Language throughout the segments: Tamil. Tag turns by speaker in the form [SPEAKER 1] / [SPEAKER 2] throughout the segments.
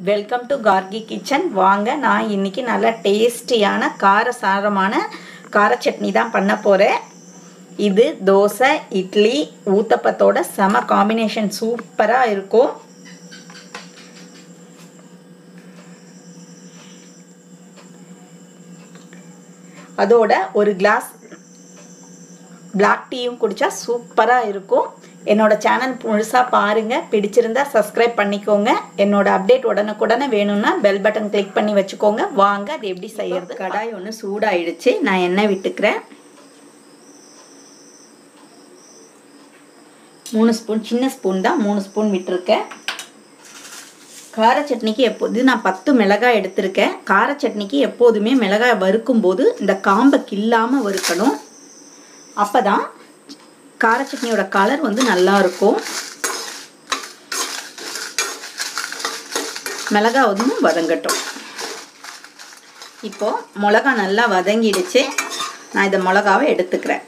[SPEAKER 1] வெல்கம் டு கார்கி கிச்சன் வாங்க நான் இன்னைக்கு நல்ல டேஸ்டியான காரசாரமான கார சட்னி தான் பண்ண போகிறேன் இது தோசை இட்லி ஊத்தப்பத்தோட செம காம்பினேஷன் சூப்பராக இருக்கும் அதோட ஒரு கிளாஸ் பிளாக் டீயும் குடித்தா சூப்பராக இருக்கும் என்னோட சேனல் முழுசாக பாருங்கள் பிடிச்சிருந்தா சப்ஸ்கிரைப் பண்ணிக்கோங்க என்னோட அப்டேட் உடனுக்குடனே வேணும்னா பெல் பட்டன் கிளிக் பண்ணி வச்சுக்கோங்க வாங்க அது எப்படி செய்யறது கடாய் ஒன்று சூடாயிடுச்சு நான் எண்ணெய் விட்டுக்கிறேன் மூணு ஸ்பூன் சின்ன ஸ்பூன் தான் மூணு ஸ்பூன் விட்டுருக்கேன் கார சட்னிக்கு எப்போது நான் பத்து மிளகாய் எடுத்திருக்கேன் கார சட்னிக்கு எப்போதுமே மிளகாய் வறுக்கும் போது இந்த காம்பை கில்லாமல் வறுக்கணும் அப்போ தான் கார சட்னியோட கலர் வந்து நல்லா இருக்கும் மிளகா வந்து வதங்கட்டும் இப்போ மிளகா நல்லா வதங்கிடுச்சு நான் இந்த மிளகாவை எடுத்துக்கிறேன்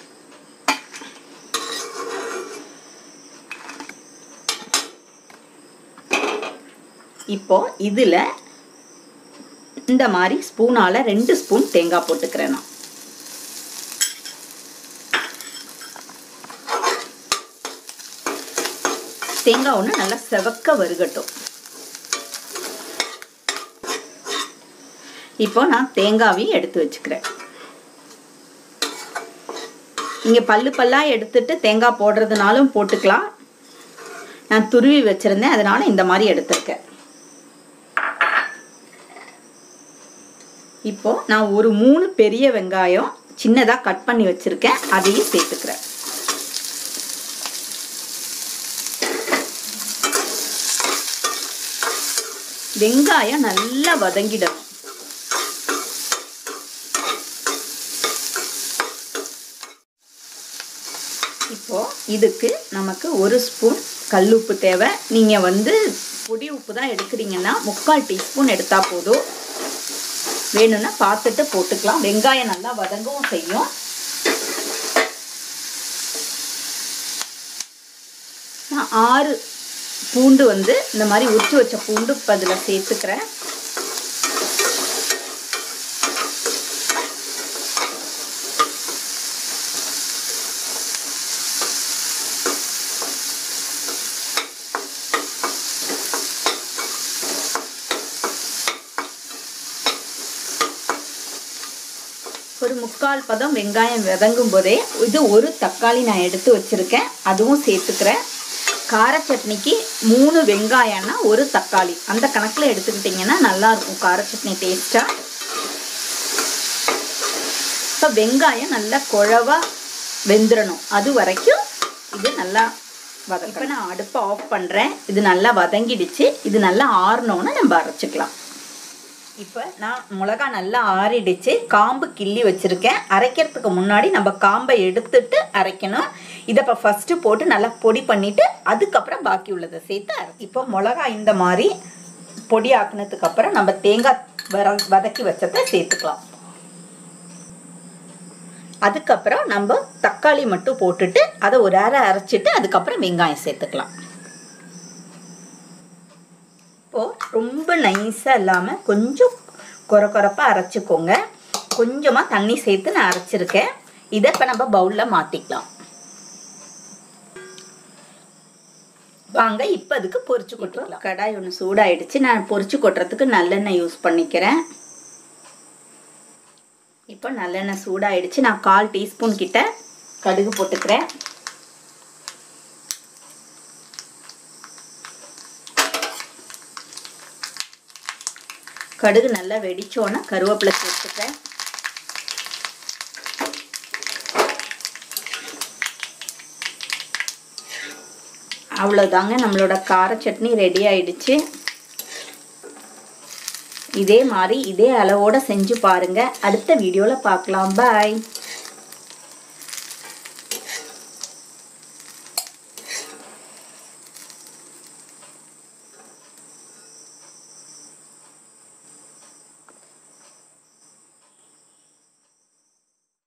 [SPEAKER 1] இப்போ இதில் இந்த மாதிரி ஸ்பூனால் ரெண்டு ஸ்பூன் தேங்காய் போட்டுக்கிறேன் நான் தேங்காய் ஒன்று நல்லா செவக்க வருகட்டும் இப்போ நான் தேங்காவையும் எடுத்து வச்சுக்கிறேன் இங்கே பல்லு பல்லாக எடுத்துட்டு தேங்காய் போடுறதுனாலும் போட்டுக்கலாம் நான் துருவி வச்சுருந்தேன் அதனால் இந்த மாதிரி எடுத்திருக்கேன் இப்போ நான் ஒரு மூணு பெரிய வெங்காயம் சின்னதாக கட் பண்ணி வச்சுருக்கேன் அதையும் சேர்த்துக்கிறேன் வெங்காயம் நல்லா வதங்கிடணும் இப்போ இதுக்கு நமக்கு ஒரு ஸ்பூன் கல்லுப்பு தேவை நீங்கள் வந்து பொடி உப்பு தான் எடுக்கிறீங்கன்னா முக்கால் டீஸ்பூன் எடுத்தால் போதும் வேணும்னா பார்த்துட்டு போட்டுக்கலாம் வெங்காயம் நல்லா வதங்கவும் செய்யும் நான் ஆறு பூண்டு வந்து இந்த மாதிரி உரிச்சு வச்ச பூண்டு இப்போ அதில் சேர்த்துக்கிறேன் ஒரு முக்கால் பதம் வெங்காயம் வதங்கும் போதே இது ஒரு தக்காளி நான் எடுத்து வச்சுருக்கேன் அதுவும் சேர்த்துக்கிறேன் கார சட்னிக்கு மூணு வெங்காயம்னா ஒரு தக்காளி அந்த கணக்கில் எடுத்துக்கிட்டிங்கன்னா நல்லாயிருக்கும் கார சட்னி டேஸ்ட்டாக இப்போ வெங்காயம் நல்லா குழவா வெந்துடணும் அது வரைக்கும் இது நல்லா வதங்க இப்போ நான் அடுப்பை ஆஃப் பண்ணுறேன் இது நல்லா வதங்கிடுச்சு இது நல்லா ஆறினோன்னு நம்ம அரைச்சிக்கலாம் இப்போ நான் மிளகா நல்லா ஆறிடுச்சு காம்பு கிள்ளி வச்சுருக்கேன் அரைக்கிறதுக்கு முன்னாடி நம்ம காம்பை எடுத்துட்டு அரைக்கணும் இதை இப்போ ஃபஸ்ட்டு போட்டு நல்லா பொடி பண்ணிவிட்டு அதுக்கப்புறம் பாக்கி உள்ளதை சேர்த்து அரை இப்போ மிளகா இந்த மாதிரி பொடி ஆக்கினதுக்கப்புறம் நம்ம தேங்காய் வர வதக்கி வச்சதை சேர்த்துக்கலாம் அதுக்கப்புறம் நம்ம தக்காளி மட்டும் போட்டுட்டு அதை ஒரு அரை அரைச்சிட்டு அதுக்கப்புறம் வெங்காயம் சேர்த்துக்கலாம் இப்போது ரொம்ப நைஸாக இல்லாமல் கொஞ்சம் குறை குறைப்பாக அரைச்சிக்கோங்க கொஞ்சமாக தண்ணி சேர்த்து நான் அரைச்சிருக்கேன் இதை இப்போ நம்ம பவுலில் மாற்றிக்கலாம் வாங்க இப்போ அதுக்கு பொரிச்சு கொட்டலாம் கடாய் ஒன்று சூடாயிடுச்சு நான் பொரிச்சு கொட்டுறதுக்கு நல்லெண்ணெய் யூஸ் பண்ணிக்கிறேன் இப்போ நல்லெண்ணெய் சூடாயிடுச்சு நான் கால் டீஸ்பூன் கிட்ட கடுகு போட்டுக்கிறேன் கடுகு நல்லா வெடிச்சோன்னா கருவேப்பிலை சேர்த்துக்கிறேன் அவ்வளோதாங்க நம்மளோட கார சட்னி ரெடி ஆயிடுச்சு இதே மாதிரி இதே அளவோடு செஞ்சு பாருங்கள் அடுத்த வீடியோவில் பார்க்கலாம் பாய்